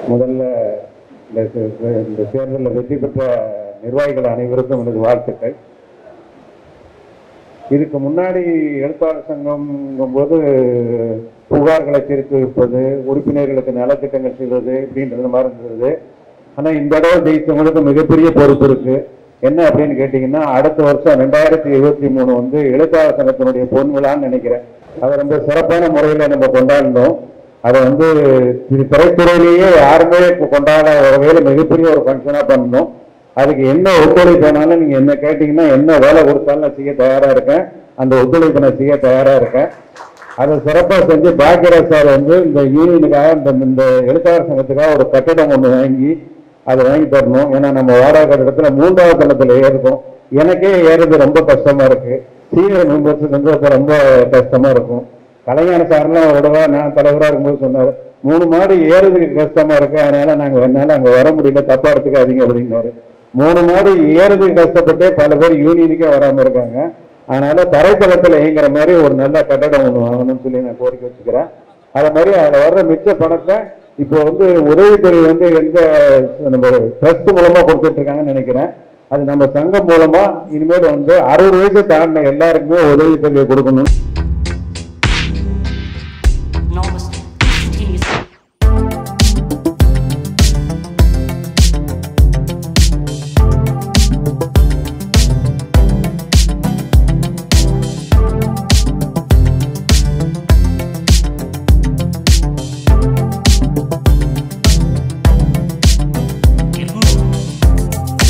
முதல்ல இந்த தே- இந்த தேர்தலில் வெற்றி பெற்ற நிர்வாகிகள் அனைவருக்கும் எனது வாழ்த்துக்கள் இதுக்கு முன்னாடி எழுத்தாளர் சங்கம்ங்கும் போது புகார்களை தீர்த்து வைப்பது உறுப்பினர்களுக்கு நலத்திட்டங்கள் செய்வது இப்படின்றது மாதிரி இருந்தது ஆனால் இந்த தடவை ஜெயித்தவங்களுக்கு மிகப்பெரிய பொறுப்பு இருக்கு என்ன அப்படின்னு கேட்டிங்கன்னா அடுத்த வருஷம் ரெண்டாயிரத்தி இருபத்தி மூணு வந்து எழுத்தாளர் சங்கத்தினுடைய பொன் விழான்னு நினைக்கிறேன் அதை ரொம்ப சிறப்பான முறையில் நம்ம கொண்டாடினோம் அதை வந்து இது திரைத்துறையிலேயே யாருமே இப்போ கொண்டாட வகையில் மிகப்பெரிய ஒரு ஃபங்க்ஷனாக பண்ணணும் அதுக்கு என்ன ஒத்துழைப்பு வேணாலும் நீங்கள் என்ன கேட்டிங்கன்னா என்ன வேலை கொடுத்தாலும் நான் செய்ய தயாராக இருக்கேன் அந்த ஒத்துழைப்பை நான் செய்ய தயாராக இருக்கேன் அதை சிறப்பாக செஞ்சு பாக்கியராஜ் சார் வந்து இந்த யூனியனுக்காக இந்த இந்த எழுத்தாளர் சங்கத்துக்காக ஒரு கட்டடம் ஒன்று வாங்கி அதை வாங்கி தரணும் ஏன்னா நம்ம வாடகை கட்டடத்துல மூன்றாவது தளத்தில் ஏறுறோம் எனக்கே ஏறுறது ரொம்ப கஷ்டமா இருக்கு சீனியர் மெம்பர்ஸுக்கு வந்து அப்ப ரொம்ப கஷ்டமா இருக்கும் கலைஞான சார்லாம் ஒரு தடவை நான் தலைவராக இருக்கும்போது சொன்னார் மூணு மாடி ஏறுறதுக்கு கஷ்டமா இருக்கு அதனால நாங்க என்னால அங்க வர முடியல தப்பா எடுத்துக்காதீங்க அப்படின்னாரு மூணு மாடி ஏறுறதுக்கு கஷ்டப்பட்டே பல பேர் யூனியனுக்கே வராம இருக்காங்க அதனால தரைத்தளத்துல இயங்குற மாதிரி ஒரு நல்ல கட்டடம் ஒன்று வாங்கணும்னு சொல்லி நான் கோரிக்கை வச்சுக்கிறேன் அது மாதிரி அதில் வர்ற மிச்ச பணத்தை இப்போ வந்து உதவித்தொகை வந்து எந்த நம்ம ட்ரஸ்ட் மூலமா கொடுத்துட்டு இருக்காங்கன்னு நினைக்கிறேன் அது நம்ம சங்கம் மூலமா இனிமேல் வந்து அறுபது வயசு தாண்டின எல்லாருக்குமே உதவித்தொகை கொடுக்கணும் enormous continuous Get moving.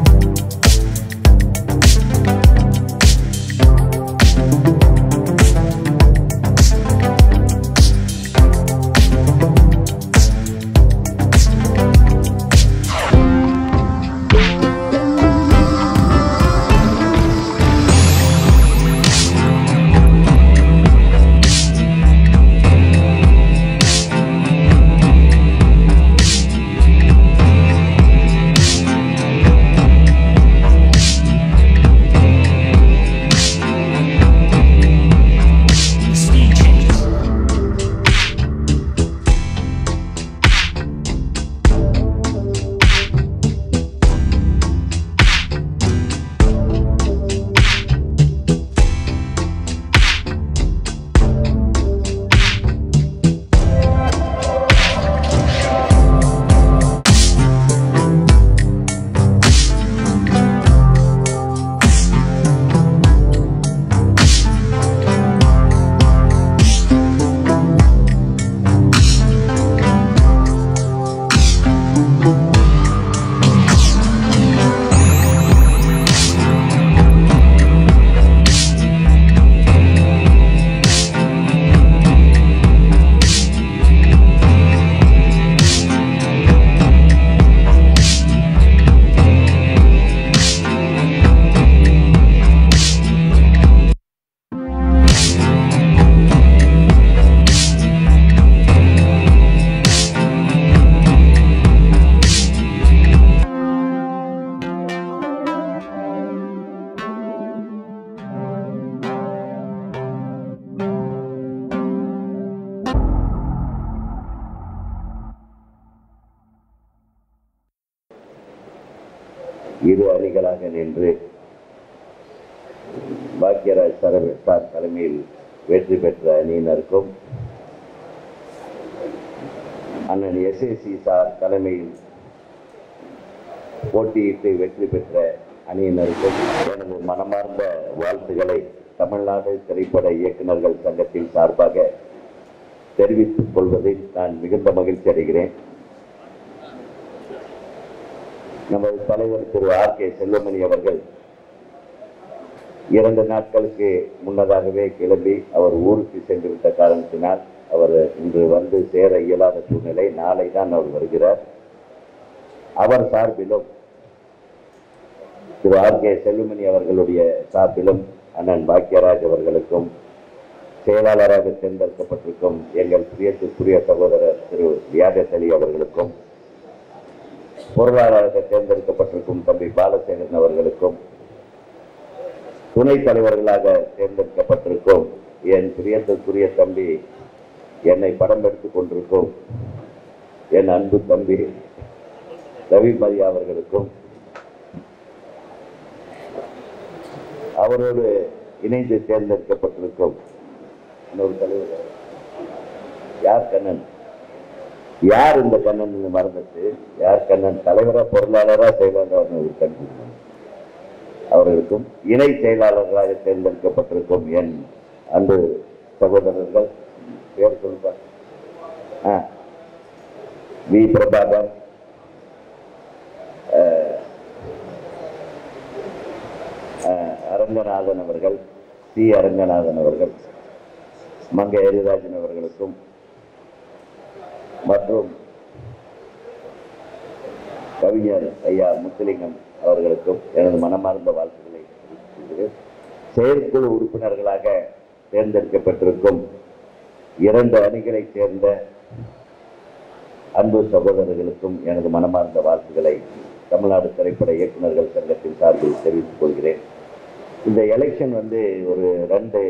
The speed changes. இரு அணிகளாக நின்று பாக்யராஜ் சரவிட்டார் தலைமையில் வெற்றி பெற்ற அணியினருக்கும் அண்ணன் எஸ்எஸ்சி சார் தலைமையில் போட்டியிட்டு வெற்றி பெற்ற அணியினருக்கும் எனது மனமார்ந்த வாழ்த்துக்களை தமிழ்நாடு திரைப்பட இயக்குநர்கள் சங்கத்தின் சார்பாக தெரிவித்துக் கொள்வதில் நான் மிகுந்த மகிழ்ச்சி அடைகிறேன் நமது தலைவர் திரு ஆர் கே செல்வமணி அவர்கள் இரண்டு நாட்களுக்கு முன்னதாகவே கிளம்பி அவர் ஊருக்கு சென்று விட்ட காரணத்தினால் அவர் இன்று வந்து சேர இயலாத சூழ்நிலை நாளை தான் அவர் வருகிறார் அவர் சார்பிலும் திரு ஆர் கே செல்வமணி அவர்களுடைய சார்பிலும் அண்ணன் பாக்கியராஜ் அவர்களுக்கும் செயலாளராக தேர்ந்தெடுக்கப்பட்டிருக்கும் எங்கள் பிரியத்துக்குரிய சகோதரர் திரு வியாதஸ் அலி அவர்களுக்கும் பொருளாளராக தேர்ந்தெடுக்கப்பட்டிருக்கும் தம்பி பாலசேகரன் அவர்களுக்கும் துணைத் தலைவர்களாக தேர்ந்தெடுக்கப்பட்டிருக்கும் என் பிரியத்திற்குரிய தம்பி என்னை படம் எடுத்துக் கொண்டிருக்கும் என் அன்பு தம்பி ரவி மரியா அவர்களுக்கும் அவரோடு இணைந்து தேர்ந்தெடுக்கப்பட்டிருக்கும் இன்னொரு தலைவர் யார் கண்ணன் யார் இந்த கண்ணன் மறந்துட்டு யார் கண்ணன் தலைவரா பொருளாளரா செயலாளராக ஒரு கண்பிடிக்கணும் அவர்களுக்கும் இணை செயலாளர்களாக தேர்ந்தெடுக்கப்பட்டிருக்கும் என் அன்பு சகோதரர்கள் பேர் சொல்லுப்பா ஆ வி பிரபாகர் அஹ், அஹ், அரங்கநாதன் அவர்கள் சி அரங்கநாதன் அவர்கள் மங்கை ஹரிராஜன் அவர்களுக்கும் மற்றும் கவிஞர் ஐயா முத்துலிங்கம் அவர்களுக்கும் எனது மனமார்ந்த வாழ்த்துக்களை தெரிவித்துக் கொள்கிறேன். செயற்குழு உறுப்பினர்களாக தேர்ந்தெடுக்கப்பட்டிருக்கும் இரண்டு அணிகளைச் சேர்ந்த அன்பு சகோதரர்களுக்கும் எனது மனமார்ந்த வாழ்த்துக்களை தமிழ்நாடு திரைப்பட இயக்குநர்கள் சங்கத்தின் சார்பில் தெரிவித்துக் கொள்கிறேன் இந்த எலெக்ஷன் வந்து ஒரு ரெண்டு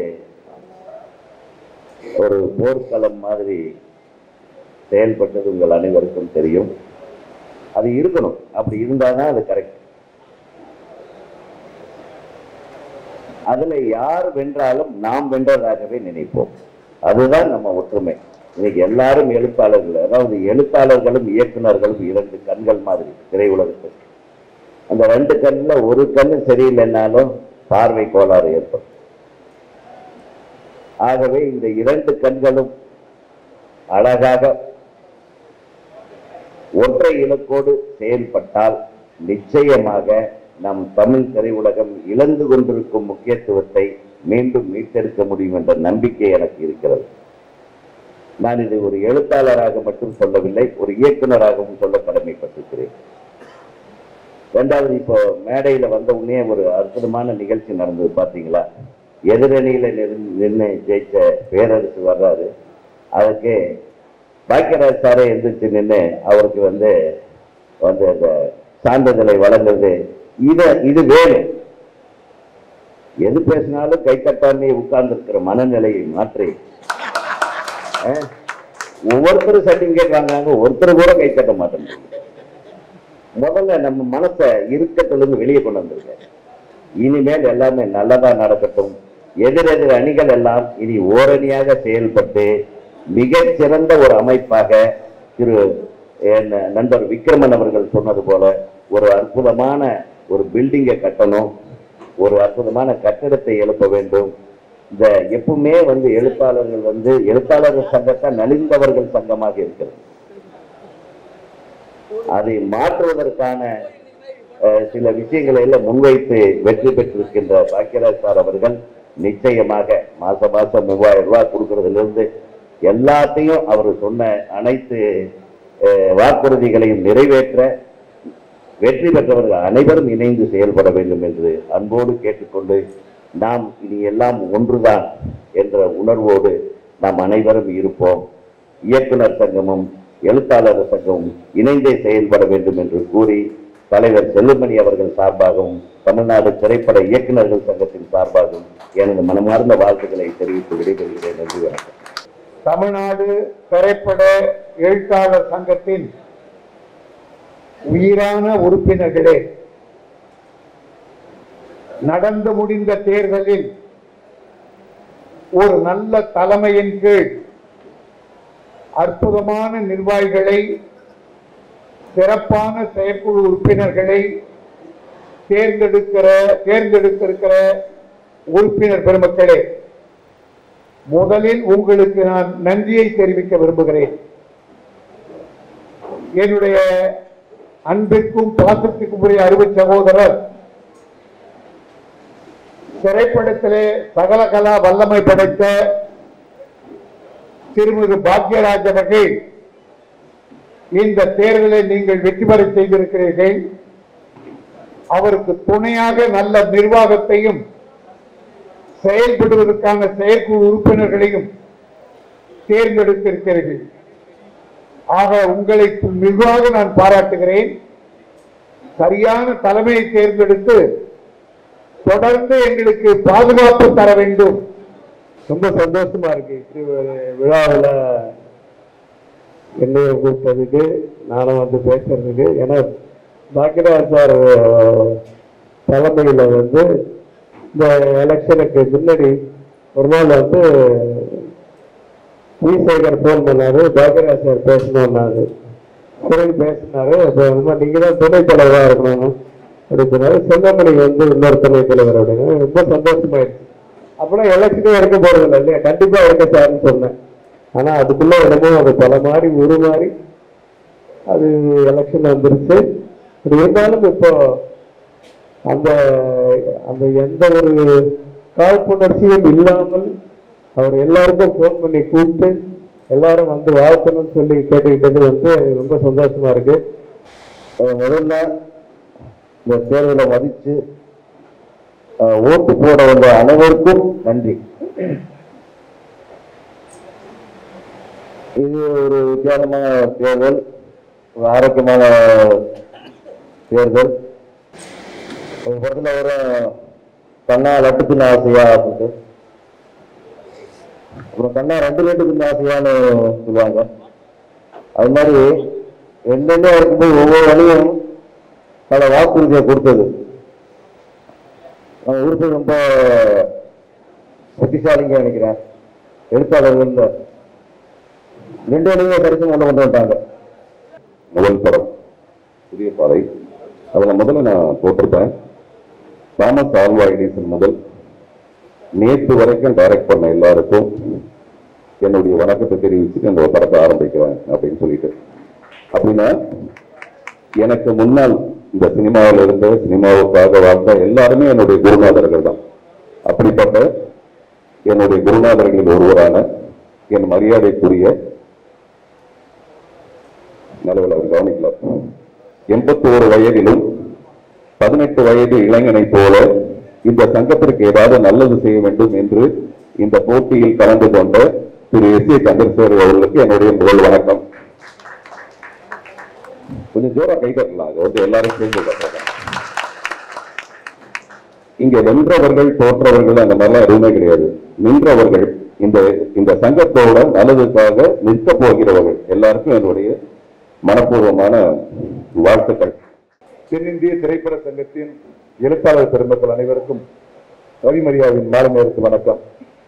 ஒரு போர்க்களம் மாதிரி செயல்பட்டது உங்கள் அனைவருக்கும் தெரியும் அது இருக்கணும் அப்படி இருந்தாதான் அது கரெக்ட் அதுல யார் வென்றாலும் நாம் வென்றதாகவே நினைப்போம் அதுதான் நம்ம ஒற்றுமை இன்னைக்கு எல்லாரும் எழுத்தாளர்கள் அதாவது எழுத்தாளர்களும் இயக்குனர்களும் இரண்டு கண்கள் மாதிரி திரையுலகத்துக்கு அந்த ரெண்டு கண்ணுல ஒரு கண்ணு சரியில்லைன்னாலும் பார்வை கோளாறு ஏற்படும் ஆகவே இந்த இரண்டு கண்களும் அழகாக ஒற்றை இலக்கோடு செயல்பட்டால் நிச்சயமாக நம் தமிழ் திரையுலகம் இழந்து கொண்டிருக்கும் முக்கியத்துவத்தை மீண்டும் மீட்டெடுக்க முடியும் என்ற நம்பிக்கை எனக்கு இருக்கிறது நான் இதை ஒரு எழுத்தாளராக மட்டும் சொல்லவில்லை ஒரு இயக்குனராகவும் சொல்ல கடமைப்பட்டிருக்கிறேன் ரெண்டாவது இப்போ மேடையில வந்த உடனே ஒரு அற்புதமான நிகழ்ச்சி நடந்தது பாத்தீங்களா எதிரணியில நின்று நின்று ஜெயிச்ச பேரரசு வர்றாரு அதுக்கு பாக்கியராஜ் சாரே எந்திரிச்சு நின்று அவருக்கு வந்து வந்து அந்த சான்றிதழை வழங்குறது இத இது வேணும் எது பேசினாலும் கைத்தட்டாமே உட்கார்ந்து இருக்கிற மனநிலையை மாற்றி அஹ், ஒவ்வொருத்தரும் சர்டிபிகேட் வாங்குறாங்க ஒருத்தர் கூட கை தட்ட மாட்டேன் முதல்ல நம்ம மனசை இறுக்கத்திலிருந்து வெளியே கொண்டு வந்திருக்க இனிமேல் எல்லாமே நல்லதா நடக்கட்டும் எதிரெதிர் அணிகள் எல்லாம் இனி ஓரணியாக செயல்பட்டு மிகச் சிறந்த ஒரு அமைப்பாக திரு என் நண்பர் விக்ரமன் அவர்கள் சொன்னது போல ஒரு அற்புதமான ஒரு பில்டிங்கை கட்டணும் ஒரு அற்புதமான கட்டிடத்தை எழுப்ப வேண்டும் இந்த எப்பவுமே வந்து எழுத்தாளர்கள் வந்து எழுத்தாளர்கள் சங்கத்தை நலிந்தவர்கள் சங்கமாக இருக்கிறது அதை மாற்றுவதற்கான அஹ், சில விஷயங்களை எல்லாம் முன்வைத்து வெற்றி பெற்றிருக்கின்ற பாக்கியராஜ் சார் அவர்கள் நிச்சயமாக மாசம் மாசம் மூவாயிரம் ரூபாய் கொடுக்கறதுல இருந்து எல்லாத்தையும் அவர் சொன்ன அனைத்து அஹ், வாக்குறுதிகளையும் நிறைவேற்ற வெற்றி பெற்றவர்கள் அனைவரும் இணைந்து செயல்பட வேண்டும் என்று அன்போடு கேட்டுக்கொண்டு நாம் இனி எல்லாம் ஒன்றுதான் என்ற உணர்வோடு நாம் அனைவரும் இருப்போம் இயக்குனர் சங்கமும் எழுத்தாளர் சங்கமும் இணைந்தே செயல்பட வேண்டும் என்று கூறி தலைவர் செல்லுமணி அவர்கள் சார்பாகவும் தமிழ்நாடு திரைப்பட இயக்குனர்கள் சங்கத்தின் சார்பாகவும் எனது மனமார்ந்த வாழ்த்துக்களை தெரிவித்து விடைபெறுகிறேன் நன்றி வணக்கம் தமிழ்நாடு திரைப்பட எழுத்தாளர் சங்கத்தின் உயிரான உறுப்பினர்களே நடந்து முடிந்த தேர்தலில் ஒரு நல்ல தலைமையின் கீழ் அற்புதமான நிர்வாகிகளை சிறப்பான செயற்குழு உறுப்பினர்களை தேர்ந்தெடுக்கிற தேர்ந்தெடுத்திருக்கிற உறுப்பினர் பெருமக்களே முதலில் உங்களுக்கு நான் நன்றியை தெரிவிக்க விரும்புகிறேன் என்னுடைய அன்பிற்கும் பாசத்திற்கும் உரிய அருமை சகோதரர் திரைப்படத்திலே சகல கலா வல்லமை படைத்த திருமிகு பாக்யராஜ் அவர்கள் இந்த தேர்தலை நீங்கள் வெற்றி பெற செய்திருக்கிறீர்கள் அவருக்கு துணையாக நல்ல நிர்வாகத்தையும் செயல்படுவதற்கான செயற்குழு உறுப்பினர்களையும் தேர்ந்தெடுத்திருக்கிறீர்கள் ஆக உங்களை மிகுவாக நான் பாராட்டுகிறேன் சரியான தலைமையை தேர்ந்தெடுத்து தொடர்ந்து எங்களுக்கு பாதுகாப்பு தர வேண்டும் ரொம்ப சந்தோஷமா இருக்கு இப்படி ஒரு விழாவில் என்னைய கூப்பிட்டதுக்கு நானும் வந்து பேசுறதுக்கு ஏன்னா பாக்கியராஜ் சார் தலைமையில் வந்து இந்த எலெக்ஷனுக்கு முன்னாடி ஒரு நாள் வந்து வி சேகர் ஃபோன் பண்ணாரு பாக்கியராஜ் சார் பேசணும்னாரு சரி பேசினாரு அப்போ ரொம்ப நீங்கள் தான் துணைத் தலைவராக இருக்கணும் அப்படின்னு சொன்னாரு செங்கமணி வந்து இன்னொரு துணைத் தலைவர் அப்படின்னு ரொம்ப சந்தோஷமாயிடுச்சு அப்பெல்லாம் எலெக்ஷனே இருக்க போறதில்லை இல்லையா கண்டிப்பா இருக்க சார்னு சொன்னேன் ஆனா அதுக்குள்ள என்னமோ அது பல மாதிரி ஒரு மாதிரி அது எலெக்ஷன் வந்துருச்சு இது இருந்தாலும் இப்போ அந்த அந்த எந்த ஒரு காழ்ப்புணர்ச்சியும் இல்லாமல் அவர் எல்லாருக்கும் ஃபோன் பண்ணி கூப்பிட்டு எல்லாரும் வந்து வாழ்த்தணும்னு சொல்லி கேட்டுக்கிட்டது வந்து ரொம்ப சந்தோஷமா இருக்கு அஹ் முதல்ல இந்த தேர்தலை மதித்து அஹ், ஓட்டு போட வந்த அனைவருக்கும் நன்றி இது ஒரு வித்தியாசமான தேர்தல் ஒரு ஆரோக்கியமான தேர்தல் ஒரு படத்தில் வர கண்ணா லட்டு தின்ன ஆசையா அப்படின்ட்டு அப்புறம் கண்ணா ரெண்டு லட்டு தின்ன ஆசையான்னு சொல்லுவாங்க அது மாதிரி எந்தெந்த இருக்கும்போது ஒவ்வொரு வழியும் பல வாக்குறுதியை கொடுத்தது நம்ம உறுப்பு ரொம்ப புத்திசாலிங்க நினைக்கிறேன் எழுத்தாளர்கள்ல ரெண்டு வழியும் கடைசி கொண்டு கொண்டு வந்துட்டாங்க முதல் படம் புதிய பாதை அதில் முதல்ல நான் போட்டிருப்பேன் தாமஸ் ஆல்வா எடிசன் முதல் நேற்று வரைக்கும் டைரக்ட் பண்ண எல்லாருக்கும் என்னுடைய வணக்கத்தை தெரிவிச்சுட்டு இந்த படத்தை ஆரம்பிக்கிறேன் அப்படின்னு சொல்லிட்டு அப்படின்னா எனக்கு முன்னால் இந்த சினிமாவில் இருந்த சினிமாவுக்காக வாழ்ந்த எல்லாருமே என்னுடைய குருநாதர்கள் தான் அப்படிப்பட்ட என்னுடைய குருநாதர்களில் ஒருவரான என் மரியாதைக்குரிய நிலவில் அவர் கவனிக்கல எண்பத்தோரு வயதிலும் பதினெட்டு வயது இளைஞனைப் போல இந்த சங்கத்திற்கு ஏதாவது நல்லது செய்ய வேண்டும் என்று இந்த போட்டியில் கலந்து கொண்ட திரு எஸ் ஏ சந்திரசேகர் அவர்களுக்கு என்னுடைய முதல் வணக்கம் கொஞ்சம் ஜோரா கை தட்டலாம் அது வந்து எல்லாரும் சேர்ந்து தட்டுறாங்க இங்க வென்றவர்கள் தோற்றவர்கள் அந்த மாதிரிலாம் எதுவுமே கிடையாது நின்றவர்கள் இந்த இந்த சங்கத்தோட நல்லதுக்காக நிற்க போகிறவர்கள் எல்லாருக்கும் என்னுடைய மனப்பூர்வமான வாழ்த்துக்கள் தென்னிந்திய திரைப்பட சங்கத்தின் எழுத்தாளர் பெருமக்கள் அனைவருக்கும் ரவிமரியாவின் மாலை நேரத்து வணக்கம்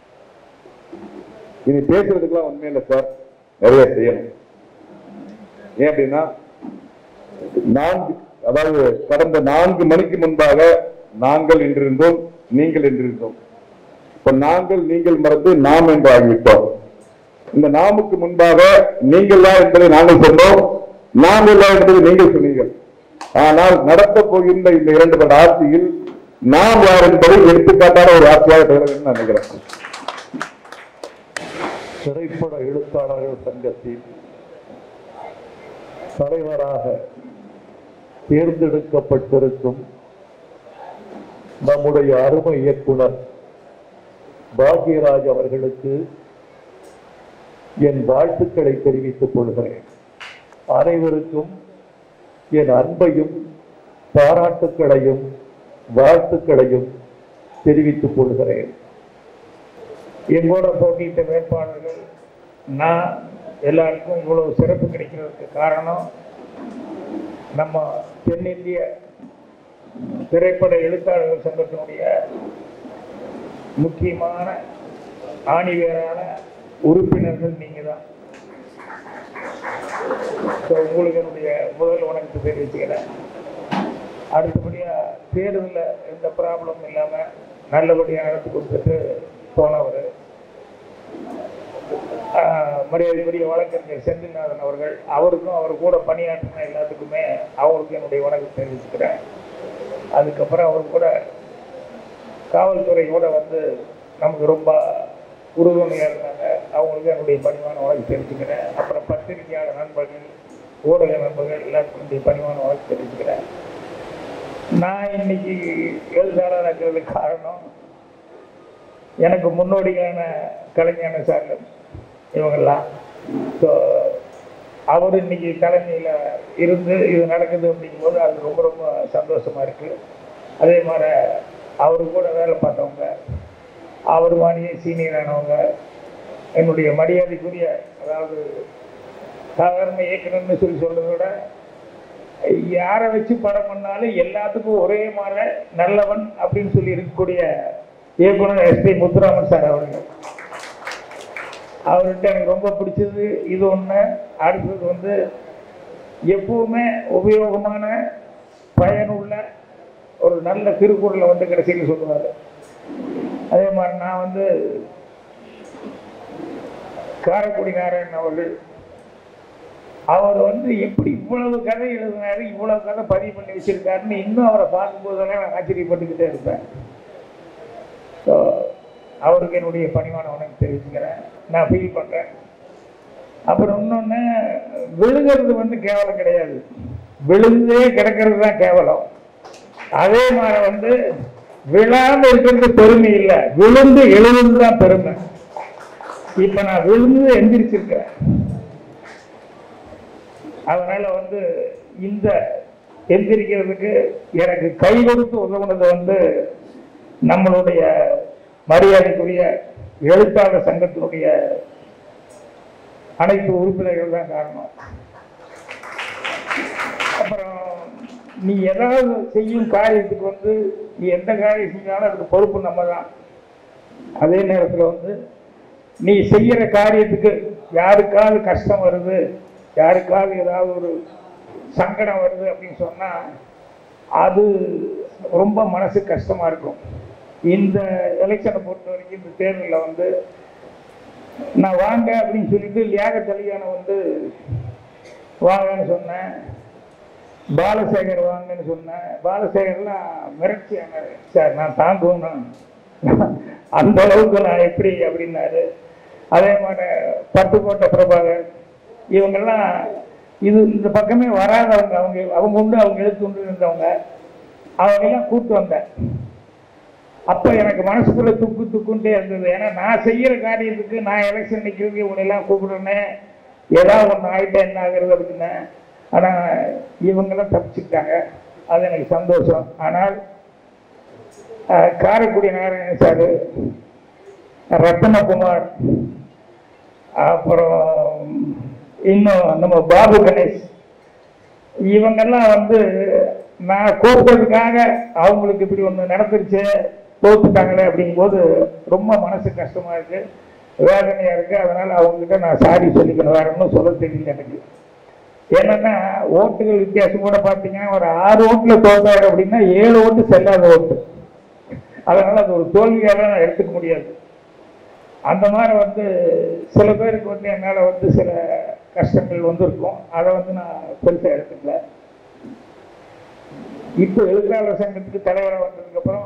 இனி பேசுறதுக்கெல்லாம் உண்மை இல்லை சார் நிறைய செய்யணும் ஏன் அப்படின்னா நான்கு அதாவது கடந்த நான்கு மணிக்கு முன்பாக நாங்கள் என்றிருந்தோம் நீங்கள் என்றிருந்தோம் இப்ப நாங்கள் நீங்கள் மறந்து நாம் என்று ஆகிவிட்டோம் இந்த நாமுக்கு முன்பாக நீங்கள் தான் என்பதை நாங்கள் சொன்னோம் நாங்கள் தான் என்பதை நீங்கள் சொன்னீர்கள் ஆனால் நடத்தப் போகின்ற இந்த இரண்டு வருட ஆட்சியில் நாம் யார் என்பதை எடுத்துக்காட்டான ஒரு ஆட்சியாக திகழ வேண்டும் நான் நினைக்கிறேன் திரைப்பட எழுத்தாளர்கள் சங்கத்தின் தலைவராக தேர்ந்தெடுக்கப்பட்டிருக்கும் நம்முடைய அருமை இயக்குனர் பாக்யராஜ் அவர்களுக்கு என் வாழ்த்துக்களை தெரிவித்துக் கொள்கிறேன் அனைவருக்கும் என் அன்பையும் பாராட்டுக்களையும் வாழ்த்துக்களையும் தெரிவித்துக் கொள்கிறேன் எங்கூட போட்டியிட்ட வேட்பாளர்கள் நான் எல்லாருக்கும் இவ்வளவு சிறப்பு கிடைக்கிறதுக்கு காரணம் நம்ம தென்னிந்திய திரைப்பட எழுத்தாளர்கள் சங்கத்தினுடைய முக்கியமான ஆணிவேரான உறுப்பினர்கள் நீங்க தான் ஸோ உங்களுக்கு என்னுடைய முதல் வணக்கத்தை தெரிவிச்சுக்கிறேன் அடுத்தபடியா தேர்தலில் எந்த ப்ராப்ளமும் இல்லாம நல்லபடியாக நடத்தி கொடுத்துட்டு போனவர் மரியாதைக்குரிய வழக்கறிஞர் செந்தில்நாதன் அவர்கள் அவருக்கும் அவர் கூட பணியாற்றின எல்லாத்துக்குமே அவங்களுக்கு என்னுடைய வணக்கம் தெரிவிச்சுக்கிறேன் அதுக்கப்புறம் அவர் கூட காவல்துறையோட வந்து நமக்கு ரொம்ப உறுதுணையாக இருந்தாங்க அவங்களுக்கு என்னுடைய பணிவான வழக்கு தெரிவிச்சுக்கிறேன் அப்புறம் பத்திரிகையாளர் நண்பர்கள் ஊடக நண்பர்கள் எல்லாத்துக்கும் என்னுடைய பணிவான வழக்கு தெரிவிச்சுக்கிறேன் நான் இன்னைக்கு எழுத்தாளர் இருக்கிறதுக்கு காரணம் எனக்கு முன்னோடியான கலைஞான சார்லர் இவங்கெல்லாம் ஸோ அவர் இன்னைக்கு தலைமையில் இருந்து இது நடக்குது அப்படிங்கும்போது அது ரொம்ப ரொம்ப சந்தோஷமா இருக்கு அதே மாதிரி அவரு கூட வேலை பார்த்தவங்க அவர் மாதிரியே சீனியரானவங்க என்னுடைய மரியாதைக்குரிய அதாவது சாதாரண இயக்குனர்னு சொல்லி சொல்றதை விட யாரை வச்சு படம் பண்ணாலும் எல்லாத்துக்கும் ஒரே மாதிரி நல்லவன் அப்படின்னு சொல்லி இருக்கக்கூடிய இயக்குனர் எஸ்பி முத்துராமன் சார் அவர்கள் அவர்கிட்ட எனக்கு ரொம்ப பிடிச்சது இது ஒன்று அடுத்தது வந்து எப்பவுமே உபயோகமான பயனுள்ள ஒரு நல்ல திருக்குறளை வந்து கடைசியில் சொல்லுவார் அதே மாதிரி நான் வந்து காரைக்குடி நாராயணன் அவர்கள் அவர் வந்து எப்படி இவ்வளவு கதை எழுதினாரு இவ்வளவு கதை பதிவு பண்ணி வச்சிருக்காருன்னு இன்னும் அவரை பார்க்கும்போதெல்லாம் நான் ஆச்சரியப்பட்டுக்கிட்டே இருப்பேன் ஸோ அவருக்கு என்னுடைய பணிவான வணக்கம் தெரிவிச்சுக்கிறேன் நான் ஃபீல் பண்ணுறேன் அப்புறம் இன்னொன்று விழுகிறது வந்து கேவலம் கிடையாது விழுந்தே கிடக்கிறது தான் கேவலம் அதே மாதிரி வந்து விழாம இருக்கிறது பெருமை இல்லை விழுந்து எழுதுறது தான் பெருமை இப்ப நான் விழுந்து எந்திரிச்சிருக்கிறேன் அதனால வந்து இந்த எந்திரிக்கிறதுக்கு எனக்கு கை கொடுத்து உதவுனது வந்து நம்மளுடைய மரியாதைக்குரிய எழுத்தாளர் சங்கத்தினுடைய அனைத்து உறுப்பினர்கள் தான் காரணம் அப்புறம் நீ ஏதாவது செய்யும் காரியத்துக்கு வந்து நீ எந்த காரியம் செஞ்சாலும் அதுக்கு பொறுப்பு நம்ம தான் அதே நேரத்தில் வந்து நீ செய்யற காரியத்துக்கு யாருக்காவது கஷ்டம் வருது யாருக்காவது ஏதாவது ஒரு சங்கடம் வருது அப்படின்னு சொன்னா அது ரொம்ப மனசு கஷ்டமா இருக்கும் இந்த எலெக்ஷனை பொறுத்த வரைக்கும் இந்த தேர்தலில் வந்து நான் வாங்க அப்படின்னு சொல்லிட்டு லியாக கல்யாண வந்து வாங்கன்னு சொன்னேன் பாலசேகர் வாங்கன்னு சொன்னேன் பாலசேகர்லாம் மிரட்சியானாரு சார் நான் தாங்குவேன் அந்த அளவுக்கு நான் எப்படி அப்படின்னாரு அதே மாதிரி பட்டுக்கோட்டை பிரபாகர் இவங்கெல்லாம் இது இந்த பக்கமே வராதவங்க அவங்க அவங்க உண்டு அவங்க எழுத்து உண்டு இருந்தவங்க அவங்கெல்லாம் கூப்பிட்டு வந்தேன் அப்போ எனக்கு மனசுக்குள்ள துக்கு துக்குன்ட்டே இருந்தது ஏன்னா நான் செய்யற காரியத்துக்கு நான் எலெக்ஷன் நிற்கிறது இவங்களெல்லாம் கூப்பிடுறேன் ஏதாவது ஒன்று ஆகிட்டா என்ன ஆகுறது அப்படின்னு ஆனால் இவங்கெல்லாம் தப்பிச்சுட்டாங்க அது எனக்கு சந்தோஷம் ஆனால் அஹ், காரைக்குடி நாராயண சார் ரத்னகுமார் அப்புறம் இன்னும் நம்ம பாபு கணேஷ் இவங்கெல்லாம் வந்து நான் கூப்பிட்டதுக்காக அவங்களுக்கு இப்படி ஒன்று நடந்துருச்சு தோத்துட்டாங்களே அப்படிங்கும்போது ரொம்ப மனசு கஷ்டமா இருக்கு வேதனையா இருக்கு அதனால அவங்ககிட்ட நான் சாரி சொல்லிக்கணும் வேற ஒன்றும் சொல்ல தெரியல எனக்கு என்னன்னா ஓட்டுகள் வித்தியாசம் கூட பார்த்தீங்கன்னா ஒரு ஆறு ஓட்டுல தோத்தாரு அப்படின்னா ஏழு ஓட்டு செல்லாத ஓட்டு அதனால அது ஒரு தோல்வியாக நான் எடுத்துக்க முடியாது அந்த மாதிரி வந்து சில பேருக்கு வந்து என்னால் வந்து சில கஷ்டங்கள் வந்திருக்கும் அதை வந்து நான் பெருசாக எடுத்துக்கல இப்போ எழுத்தாளர் சங்கத்துக்கு தலைவராக வந்ததுக்கப்புறம்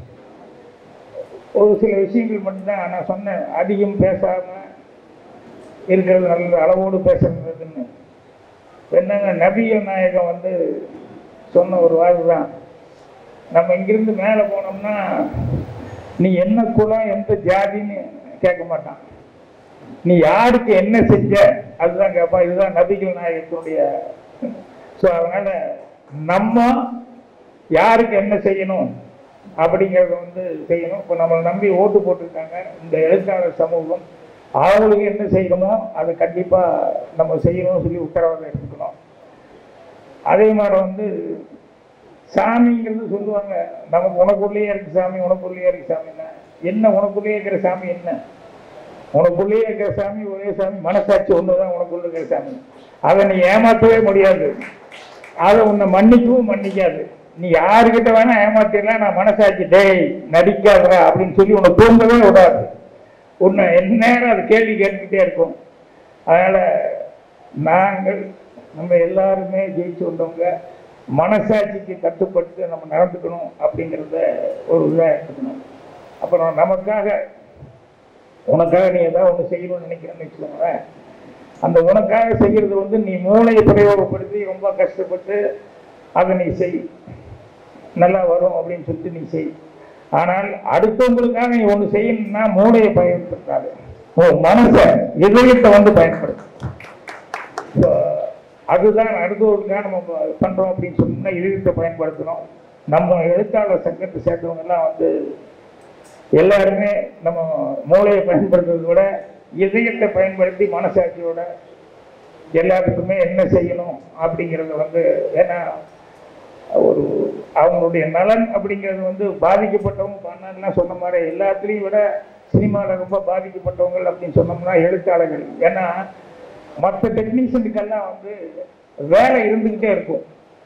ஒரு சில விஷயங்கள் மட்டும்தான் நான் சொன்னேன் அதிகம் பேசாம இருக்கிறது நல்லது அளவோடு பேசுறதுன்னு என்னங்க நபிகள் நாயகம் வந்து சொன்ன ஒரு வார்த்தை தான் நம்ம இங்கிருந்து மேலே போனோம்னா நீ என்ன குலம் எந்த ஜாதின்னு கேட்க மாட்டான் நீ யாருக்கு என்ன செஞ்ச அதுதான் கேட்பான் இதுதான் நபிகள் நாயகத்தினுடைய ஸோ அதனால நம்ம யாருக்கு என்ன செய்யணும் அப்படிங்கிறத வந்து செய்யணும் இப்போ நம்மளை நம்பி ஓட்டு போட்டிருக்காங்க இந்த எழுத்தாளர் சமூகம் அவங்களுக்கு என்ன செய்யணுமோ அதை கண்டிப்பாக நம்ம செய்யணும்னு சொல்லி உத்தரவாதம் எடுத்துக்கணும் அதே மாதிரி வந்து சாமிங்கிறது சொல்லுவாங்க நமக்கு உனக்குள்ளேயே இருக்கு சாமி உனக்குள்ளேயே இருக்கு சாமின்னா என்ன உனக்குள்ளேயே இருக்கிற சாமி என்ன உனக்குள்ளேயே இருக்கிற சாமி ஒரே சாமி மனசாட்சி ஒண்ணுதான் உனக்குள்ள இருக்கிற சாமி அதை நீ ஏமாற்றவே முடியாது அதை உன்னை மன்னிக்கவும் மன்னிக்காது நீ யாருக்கிட்ட வேணா ஏமாத்திடலாம் நான் மனசாட்சி டேய் நடிக்காதடா அப்படின்னு சொல்லி உன்னை தூங்கவே விடாது உன்னை எந்நேரம் அது கேள்வி கேட்டுக்கிட்டே இருக்கும் அதனால நாங்கள் நம்ம எல்லாருமே ஜெயிச்சு வந்தவங்க மனசாட்சிக்கு கட்டுப்பட்டு நம்ம நடந்துக்கணும் அப்படிங்கிறத ஒரு இதாக எடுத்துக்கணும் அப்புறம் நமக்காக உனக்காக நீ ஏதாவது ஒன்று செய்யணும்னு நினைக்கிறேன்னு வச்சுக்கோங்களேன் அந்த உனக்காக செய்யறது வந்து நீ மூளையை பிரயோகப்படுத்தி ரொம்ப கஷ்டப்பட்டு அதை நீ செய் நல்லா வரும் அப்படின்னு சொல்லிட்டு நீ செய் ஆனால் அடுத்தவங்களுக்காக நீ ஒன்று செய்யணும்னா மூளையை பயன்படுத்தாது உன் மனசை இதயத்தை வந்து பயன்படுத்து So, அதுதான் அடுத்தவர்களுக்காக நம்ம பண்றோம் அப்படின்னு சொன்னா இதயத்தை பயன்படுத்தணும் நம்ம எழுத்தாளர் சங்கத்தை சேர்ந்தவங்க எல்லாம் வந்து எல்லாருமே நம்ம மூளையை பயன்படுத்துறதை விட இதயத்தை பயன்படுத்தி மனசாட்சியோட எல்லாத்துக்குமே என்ன செய்யணும் அப்படிங்கிறது வந்து ஏன்னா ஒரு அவங்களுடைய நலன் அப்படிங்கிறது வந்து பாதிக்கப்பட்டவங்க பண்ணலாம் சொன்ன மாதிரி எல்லாத்துலேயும் விட சினிமாவில் ரொம்ப பாதிக்கப்பட்டவங்க அப்படின்னு சொன்னோம்னா எழுத்தாளர்கள் ஏன்னா மற்ற டெக்னீஷியனுக்கெல்லாம் வந்து வேலை இருந்துக்கிட்டே இருக்கும்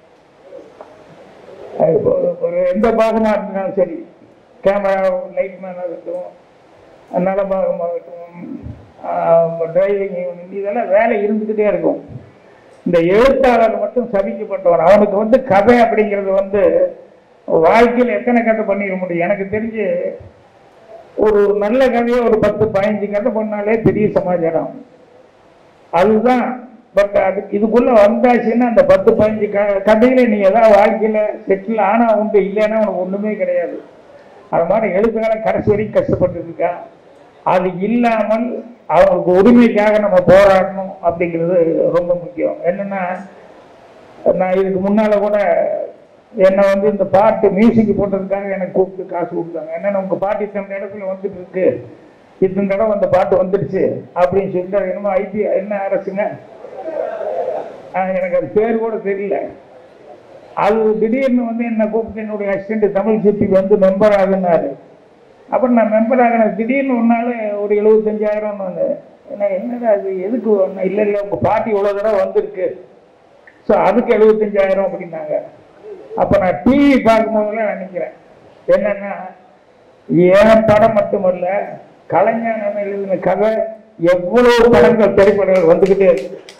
அது இப்போ ஒரு எந்த பாகமாக இருந்தாலும் சரி கேமரா லைட் மேன் ஆகட்டும் நல பாகமாகட்டும் டிரைவிங் இதெல்லாம் வேலை இருந்துக்கிட்டே இருக்கும் இந்த எழுத்தாளர் மட்டும் சபிக்கப்பட்டவர் அவனுக்கு வந்து கதை அப்படிங்கிறது வந்து வாழ்க்கையில் எத்தனை கதை பண்ணிட முடியும் எனக்கு தெரிஞ்சு ஒரு நல்ல கதையை ஒரு பத்து பதினஞ்சு கதை பண்ணாலே பெரிய சமாச்சாரம் அதுதான் பட் அது இதுக்குள்ள வந்தாச்சுன்னா அந்த பத்து பதினஞ்சு க கதையில நீ ஏதாவது வாழ்க்கையில செட்டில் ஆனா உண்டு இல்லைன்னா உனக்கு ஒண்ணுமே கிடையாது அது மாதிரி எழுத்துக்காலம் கடைசி வரைக்கும் கஷ்டப்பட்டு இருக்கான் அது இல்லாமல் அவங்களுக்கு உரிமைக்காக நம்ம போராடணும் அப்படிங்கிறது ரொம்ப முக்கியம் என்னன்னா நான் இதுக்கு முன்னால கூட என்னை வந்து இந்த பாட்டு மியூசிக் போட்டதுக்காக எனக்கு கூப்பிட்டு காசு கொடுத்தாங்க என்னன்னா உங்க பாட்டு இத்தனை இடத்துல வந்துட்டு இருக்கு இத்தனை தடவை அந்த பாட்டு வந்துடுச்சு அப்படின்னு சொல்லிட்டு அது என்னமோ ஐபி என்ன அரசுங்க ஆஹ் எனக்கு அது பேர் கூட தெரியல அது திடீர்னு வந்து என்னை கூப்பிட்டு என்னுடைய அசிஸ்டன்ட் தமிழ் சிப்பிக்கு வந்து மெம்பர் ஆகுனாரு அப்புறம் நான் மெம்பர் ஆகின திடீர்னு ஒரு நாள் ஒரு எழுபத்தஞ்சாயிரம் வந்து என்ன என்னடா அது எதுக்கு ஒண்ணு- இல்லை இல்லை உங்கள் பாட்டி இவ்வளோ தடவை வந்திருக்கு ஸோ அதுக்கு எழுபத்தஞ்சாயிரம் அப்படின்னாங்க அப்போ நான் டிவி பார்க்கும்போதெல்லாம் நினைக்கிறேன் என்னன்னா என் படம் மட்டுமல்ல கலைஞர் எழுதின கதை எவ்வளவு படங்கள் திரைப்படங்கள் வந்துக்கிட்டே இருக்கு